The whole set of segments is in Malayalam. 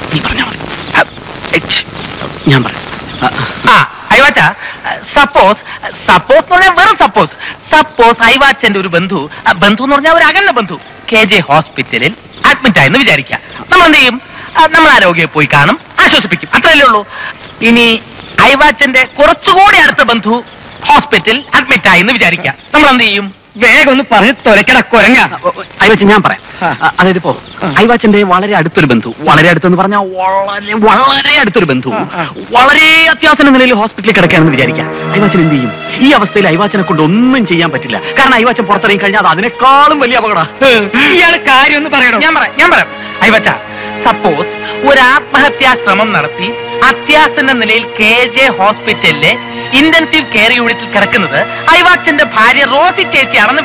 നീ പറഞ്ഞാ മതി ആ, എച്ച്. ഞാൻ പറയാം ആ, ആ അയവാച്ച സപ്പോസ് സപ്പോസ് എന്ന് പറഞ്ഞാൽ വെറും സപ്പോസ് സപ്പോസ് അയവാച്ചന്റെ ഒരു ബന്ധു ആ, ബന്ധു എന്ന് പറഞ്ഞാൽ ഒരു അകന്ന ബന്ധു കെ ജെ ഹോസ്പിറ്റലിൽ അഡ്മിറ്റ് ആയെന്ന് വിചാരിക്കുക നമ്മൾ എന്ത് ചെയ്യും ആ, നമ്മൾ ആരോഗ്യം പോയി കാണും ആശ്വസിപ്പിക്കും അത്രയല്ലേ ഉള്ളൂ ഇനി അയവാച്ചന്റെ കുറച്ചുകൂടി അടുത്ത ബന്ധു ഹോസ്പിറ്റലിൽ അഡ്മിറ്റ് ആയെന്ന് വിചാരിക്കുക നമ്മൾ എന്ത് ചെയ്യും വേഗം ഒന്ന് പറഞ്ഞ് തൊലക്കട കൊരങ്ങ അയവച്ച ഞാൻ പറയാം ആ, അതായത് ഇപ്പോ അയവാച്ചന്റെ വളരെ അടുത്തൊരു ബന്ധു വളരെ അടുത്തെന്ന് പറഞ്ഞാൽ വളരെ വളരെ അടുത്തൊരു ബന്ധു വളരെ അത്യാസന്ന നിലയിൽ ഹോസ്പിറ്റലിൽ കിടക്കുകയാണെന്ന് വിചാരിക്കാം അയവാച്ചൻ എന്ത് ചെയ്യും ഈ അവസ്ഥയിൽ അയവാച്ചനെ കൊണ്ട് ഒന്നും ചെയ്യാൻ പറ്റില്ല കാരണം അയവാച്ചൻ പുറത്തിറങ്ങി കഴിഞ്ഞാൽ അത് അതിനേക്കാളും വലിയ അപകട ഇയാള് കാര്യം ഒന്ന് പറയണോ ഞാൻ പറയാം ഞാൻ പറയാം അയവച്ച സപ്പോസ് ഒരു ആത്മഹത്യാ ശ്രമം നടത്തി അത്യാസന്ന നിലയിൽ കെ ജെ ഹോസ്പിറ്റലിലെ ഇന്റൻസീവ് കെയർ യൂണിറ്റിൽ കിടക്കുന്നത് അയവാച്ചന്റെ ഭാര്യ റോസി ചേച്ചിയാണെന്ന്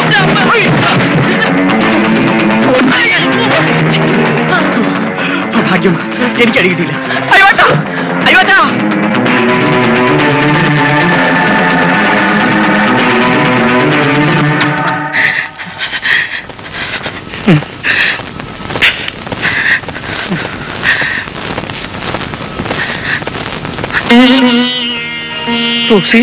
ഭാഗ്യം എനിക്ക് അടിയിട്ടില്ല അയ്യോട്ടാ അയ്യോട്ടാ തുളസി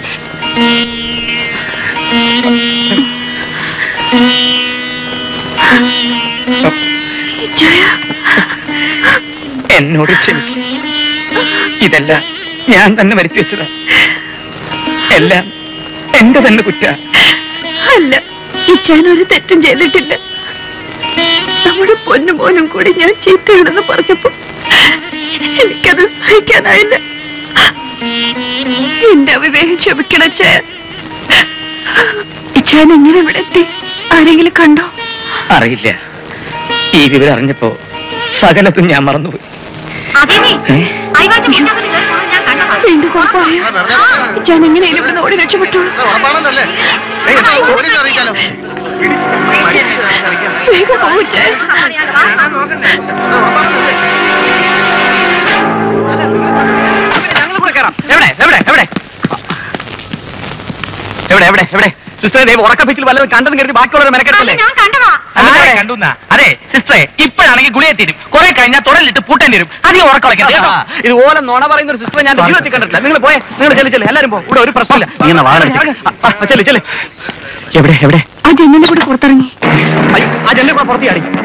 എന്നോട് ക്ഷമിക്കും ഇതെല്ലാം ഞാൻ തന്നെ വരുത്തി വെച്ചതാ എല്ലാം എന്റെ തന്നെ കുറ്റ അല്ല ഇച്ചാൻ ഒരു തെറ്റും ചെയ്തിട്ടില്ല നമ്മുടെ പൊന്നു മോനും കൂടി ഞാൻ ചീത്തയാണെന്ന് പറഞ്ഞപ്പോ എനിക്കത് സഹിക്കാനായില്ല എന്റെ അവിവേകം ക്ഷമിക്കണച്ചേ ഇച്ചാൻ എങ്ങനെ ഇവിടെ എത്തി ആരെങ്കിലും കണ്ടോ അറിയില്ല ഈ വിവരം അറിഞ്ഞപ്പോ സകലത്തും ഞാൻ മറന്നുപോയി ഏ? വീണ്ടും കുഴപ്പമായോ ഇച്ചാൻ എങ്ങനെയും ഇവിടെ ഓടി രക്ഷപ്പെട്ടോളൂ വേഗം പോവൂ ഇച്ചാൻ. ഞങ്ങൾ കൂടെ കയറാം എവിടെ എവിടെ എവിടെ എവിടെ എവിടെ എവിടെ സിസ്റ്ററെ ദൈവം ഉറക്കപ്പിച്ചിൽ വല്ലതും കണ്ടെന്ന് കരുതി ബാക്കിയുള്ളവരെ മെനക്കെട്ടല്ലേ ആരെ കണ്ടുന്നാ അതെ സിസ്റ്ററെ ഇപ്പോഴാണെങ്കിൽ ഗുളിയെ തീരും കുറെ കഴിഞ്ഞാൽ തുടലിട്ട് പൂട്ടേണ്ടി വരും അധികം ഉറക്കളയ്ക്കാം കേട്ടോ ഇതുപോലെ നുണ പറയുന്ന ഒരു സിസ്റ്ററെ ഞാൻ ജീവിതത്തിൽ കണ്ടിട്ടില്ല നിങ്ങൾ പോയെ നിങ്ങൾ ചെല്ലു ചെല്ലു എല്ലാരും പോ ഇവിടെ ഒരു പ്രശ്നമില്ല നീ എന്നാ വാഹനം ചെല്ലു ചെല്ലു എവിടെ എവിടെ ആ ജനലിന്റെ കൂടെ പുറത്തിറങ്ങി അയ്യോ, ആ ജനലിൽ കൂടെ പുറത്തി അടി